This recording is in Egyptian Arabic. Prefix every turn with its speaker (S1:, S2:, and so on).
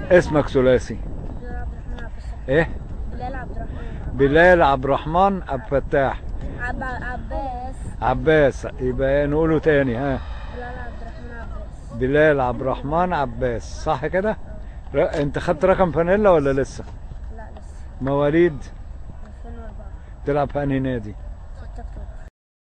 S1: اسمك ثلاثي
S2: بلال عبد الرحمن عبد الفتاح
S1: ايه بلال عبد الرحمن عبد الفتاح
S2: عب... عباس
S1: عباس يبقى نقوله تاني ها
S2: بلال عبد الرحمن عباس
S1: بلال عبد الرحمن عباس صح كده ر- انت خدت رقم فانيلا ولا لسه
S2: لا لسه
S1: مواليد
S2: 2004
S1: تلعب في انهي نادي